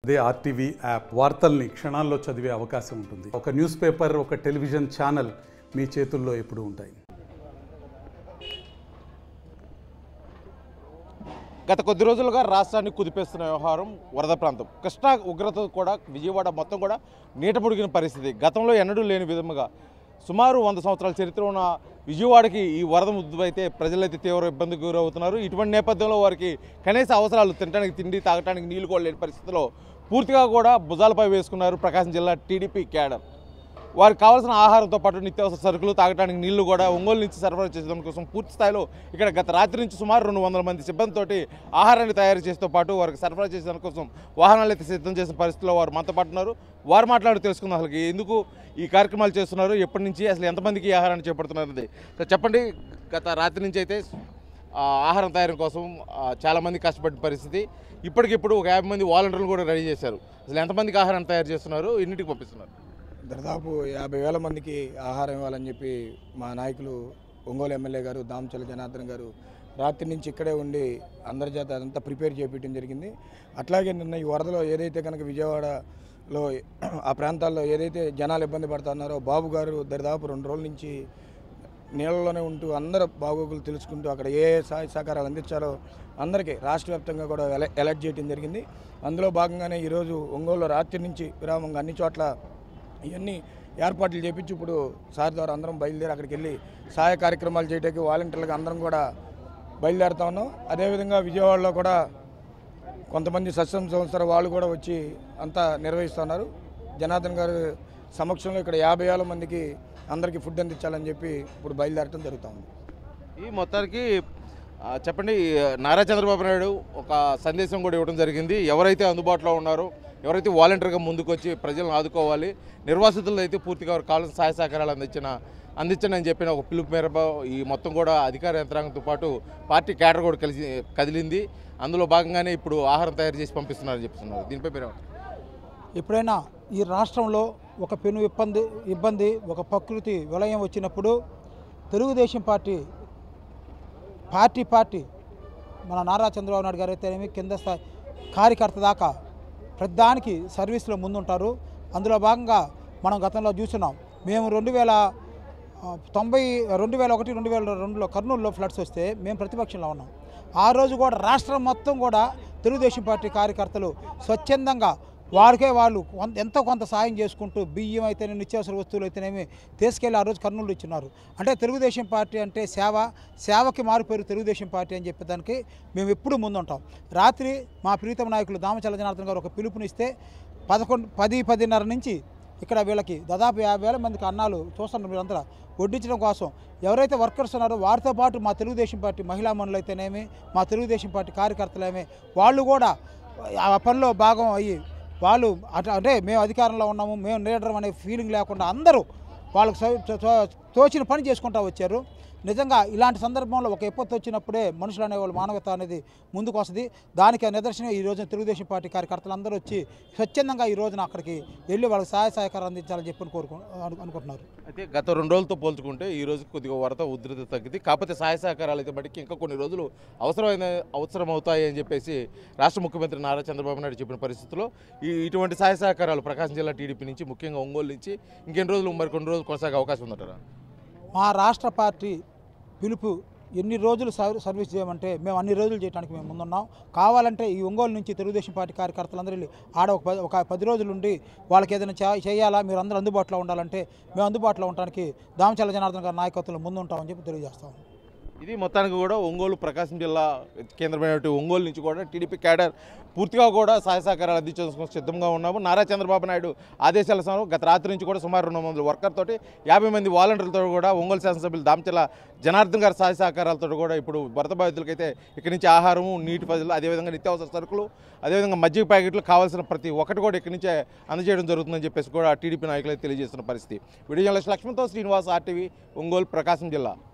అదే RTV app వార్తల్ని క్షణాల్లో చదివే అవకాశం ఉంటుంది ఒక న్యూస్ పేపర్ ఒక టెలివిజన్ ఛానల్ మీ చేతుల్లో ఎప్పుడూ ఉంటాయి గత కొద్ది రోజులుగా రాష్ట్రాన్ని కుదిపేస్తున్న వ్యవహారం వరద ప్రాంతం కృష్ణా ఉగ్రత కూడా విజయవాడ మొత్తం కూడా నీట ముడిగిన పరిస్థితి గతంలో ఎన్నడూ లేని విధముగా సుమారు వంద సంవత్సరాల చరిత్ర ఉన్న విజయవాడకి ఈ వరద ముద్దువైతే ప్రజలైతే తీవ్ర ఇబ్బందికి గురవుతున్నారు ఇటువంటి నేపథ్యంలో వారికి కనీస అవసరాలు తినడానికి తిండి తాగడానికి నీళ్లు కూడా లేని పరిస్థితిలో పూర్తిగా కూడా భుజాలపై వేసుకున్నారు ప్రకాశం జిల్లా టీడీపీ క్యాడర్ వారికి కావాల్సిన ఆహారంతో పాటు నిత్యావసర సరుకులు తాగడానికి నీళ్లు కూడా ఒంగోలు నుంచి సరఫరా చేసేదాని కోసం పూర్తి స్థాయిలో ఇక్కడ గత రాత్రి నుంచి సుమారు రెండు వందల మంది సిబ్బందితోటి ఆహారాన్ని తయారు చేసేతో పాటు వారికి సరఫరా చేసేదాని కోసం వాహనాలు అయితే సిద్ధం చేసిన పరిస్థితిలో వారు మనతో పాటు ఉన్నారు వారు మాట్లాడి తెలుసుకుందాం అసలు ఎందుకు ఈ కార్యక్రమాలు చేస్తున్నారు ఎప్పటి నుంచి అసలు ఎంతమందికి ఈ ఆహారాన్ని చేపడుతున్నారు అనేది సో చెప్పండి గత రాత్రి నుంచి అయితే ఆ, ఆహారం తయారీ కోసం ఆ, చాలా మంది కష్టపడిన పరిస్థితి ఇప్పటికిప్పుడు ఒక యాభై మంది వాలంటీర్లు కూడా రెడీ చేశారు అసలు ఎంతమందికి ఆహారం తయారు చేస్తున్నారు ఎన్నింటికి పంపిస్తున్నారు దాదాపు యాభై వేల మందికి ఆహారం ఇవ్వాలని చెప్పి మా నాయకులు ఒంగోలు ఎమ్మెల్యే గారు దామచల జనార్దన్ గారు రాత్రి నుంచి ఇక్కడే ఉండి అందరి చేత అదంతా ప్రిపేర్ చేపించడం జరిగింది అట్లాగే నిన్న ఈ వరదలో ఏదైతే కనుక విజయవాడలో ఆ ప్రాంతాల్లో ఏదైతే జనాలు ఇబ్బంది పడుతున్నారో బాబు గారు దరిదాపు రెండు రోజుల నుంచి నీళ్ళలోనే ఉంటూ అందరూ బాగోగులు తెలుసుకుంటూ అక్కడ ఏ ఏ సహాయ సహకారాలు అందించాలో అందరికీ రాష్ట్ర వ్యాప్తంగా కూడా ఎల- ఎలర్ట్ చేయడం జరిగింది అందులో భాగంగానే ఈరోజు ఒంగోలులో రాత్రి నుంచి విరామంగా అన్ని చోట్ల ఇవన్నీ ఏర్పాట్లు చేపించి ఇప్పుడు సార్ ద్వారా అందరం బయలుదేరి అక్కడికి వెళ్ళి సహాయ కార్యక్రమాలు చేయడానికి వాలంటీర్లుగా అందరం కూడా బయలుదేరుతా ఉన్నాం అదేవిధంగా విజయవాడలో కూడా కొంతమంది సస్యం సంస్థల వాళ్ళు కూడా వచ్చి అంతా నిర్వహిస్తున్నారు జనార్దన్ గారి సమక్షంలో ఇక్కడ యాభై వేల మందికి అందరికీ ఫుడ్ అందించాలని చెప్పి ఇప్పుడు బయలుదేరటం జరుగుతూ ఉంది ఈ మొత్తానికి ఆ, చెప్పండి నారా చంద్రబాబు నాయుడు ఒక సందేశం కూడా ఇవ్వడం జరిగింది ఎవరైతే అందుబాటులో ఉన్నారో ఎవరైతే వాలంటీర్గా ముందుకు వచ్చి ప్రజలను ఆదుకోవాలి నిర్వాసితులు అయితే పూర్తిగా వారికి కావాల్సిన సహాయ సహకారాలు అందించిన అందించండి అని చెప్పిన ఒక పిలుపు మేరకు ఈ మొత్తం కూడా అధికార యంత్రాంగంతో పాటు పార్టీ క్యాడర్ కూడా కలిసి కదిలింది అందులో భాగంగానే ఇప్పుడు ఆహారం తయారు చేసి పంపిస్తున్నారని చెప్తున్నారు దీనిపై మీరు ఏమంటారు? ఎప్పుడైనా ఈ రాష్ట్రంలో ఒక పెను ఇబ్బంది ఇబ్బంది ఒక ప్రకృతి విలయం వచ్చినప్పుడు తెలుగుదేశం పార్టీ పార్టీ పార్టీ మన నారా చంద్రబాబు నాయుడు గారు అయితేనేమి కింద స్థాయి కార్యకర్త దాకా ప్రతిదానికి సర్వీస్లో ముందుంటారు అందులో భాగంగా మనం గతంలో చూస్తున్నాం మేము రెండు వేల ఆ, తొంభై రెండు వేల ఒకటి రెండు వేల రెండులో కర్నూలులో ఫ్లడ్స్ వస్తే మేము ప్రతిపక్షంలో ఉన్నాం ఆ రోజు కూడా రాష్ట్రం మొత్తం కూడా తెలుగుదేశం పార్టీ కార్యకర్తలు స్వచ్ఛందంగా వారికే వాళ్ళు కొంత ఎంతో కొంత సాయం చేసుకుంటూ బియ్యం అయితేనే నిత్యావసర వస్తువులు అయితేనేమి తీసుకెళ్ళి ఆ రోజు కర్నూలు ఇచ్చినారు అంటే తెలుగుదేశం పార్టీ అంటే సేవ సేవకి మారుపేరు తెలుగుదేశం పార్టీ అని చెప్పేదానికి మేము ఎప్పుడూ ముందుంటాం రాత్రి మా ప్రీతమ నాయకులు దామచల జనార్దన్ గారు ఒక పిలుపునిస్తే పదకొండు పది పదిన్నర నుంచి ఇక్కడ వీళ్ళకి దాదాపు యాభై వేల మందికి అన్నాలు చూస్తున్నారు మీరందరూ వడ్డించడం కోసం ఎవరైతే వర్కర్స్ ఉన్నారో వారితో పాటు మా తెలుగుదేశం పార్టీ మహిళా మనులు అయితేనేమి మా తెలుగుదేశం పార్టీ కార్యకర్తలేమి వాళ్ళు కూడా ఆ పనిలో భాగం అయ్యి వాళ్ళు అట్లా అంటే మేము అధికారంలో ఉన్నాము మేము లీడర్ అనే ఫీలింగ్ లేకుండా అందరూ వాళ్ళకి సో- సో- సో- తోచిన పని చేసుకుంటూ వచ్చారు నిజంగా ఇలాంటి సందర్భంలో ఒక విపత్తు వచ్చినప్పుడే మనుషులు అనేవాళ్ళు మానవత అనేది ముందుకు వస్తుంది దానికి ఆ నిదర్శనం ఈ రోజున తెలుగుదేశం పార్టీ కార్యకర్తలు అందరూ వచ్చి స్వచ్ఛందంగా ఈ రోజున అక్కడికి వెళ్ళి వాళ్ళకి సహాయ సహకారం అందించాలని చెప్పి కోరుకు అను- అనుకుంటున్నారు అయితే గత రెండు రోజులతో పోల్చుకుంటే ఈ రోజు కొద్దిగా వరద ఉధృతి తగ్గింది కాకపోతే సహాయ సహకారాలు అయితే బట్టి ఇంకా కొన్ని రోజులు అవసరమైన అవసరం అవుతాయి అని చెప్పేసి రాష్ట్ర ముఖ్యమంత్రి నారా చంద్రబాబు నాయుడు చెప్పిన పరిస్థితుల్లో ఈ ఇటువంటి సహాయ సహకారాలు ప్రకాశం జిల్లా టీడీపీ నుంచి ముఖ్యంగా ఒంగోలు నుంచి ఇంకెన్ని రోజులు మరి కొన్ని రోజులు కొనసాగే అవకాశం ఉందంటారా మా రాష్ట్ర పార్టీ పిలుపు ఎన్ని రోజులు సర్- సర్వీస్ చేయమంటే మేము అన్ని రోజులు చేయడానికి మేము ముందున్నాం కావాలంటే ఈ ఒంగోలు నుంచి తెలుగుదేశం పార్టీ కార్యకర్తలందరూ వెళ్ళి ఆడ ఒక పది ఒక పది రోజులు ఉండి వాళ్ళకి ఏదైనా చే- చేయాలా మీరు అందరూ అందుబాటులో ఉండాలంటే మేము అందుబాటులో ఉండడానికి దామచల్ల జనార్దన్ గారి నాయకత్వంలో ముందు ఉంటామని చెప్పి తెలియజేస్తాం ఇది మొత్తానికి కూడా ఒంగోలు ప్రకాశం జిల్లా కేంద్రమైనటువంటి ఒంగోలు నుంచి కూడా టీడీపీ క్యాడర్ పూర్తిగా కూడా సహాయ సహకారాలు అందించేందుకు సిద్ధంగా ఉన్నాము నారా చంద్రబాబు నాయుడు ఆదేశాల సమయం గత రాత్రి నుంచి కూడా సుమారు రెండు వందల వర్కర్ తోటి యాభై మంది వాలంటీర్లతో కూడా ఒంగోలు శాసనసభ్యులు దామచల జనార్దన్ గారి సహాయ సహకారాలతో కూడా ఇప్పుడు వరద బాధితులకైతే ఇక్కడి నుంచి ఆహారము నీటి పదులు అదేవిధంగా నిత్యావసర సరుకులు అదేవిధంగా మజ్జిగ ప్యాకెట్లు కావాల్సిన ప్రతి ఒక్కటి కూడా ఇక్కడి నుంచే అందజేయడం జరుగుతుందని చెప్పేసి కూడా టీడీపీ నాయకులు అయితే తెలియజేస్తున్న పరిస్థితి వీడియో జర్నలిస్ట్ లక్ష్మణ్తో శ్రీనివాస్ ఆర్టీవీ ఒంగోలు ప్రకాశం జిల్లా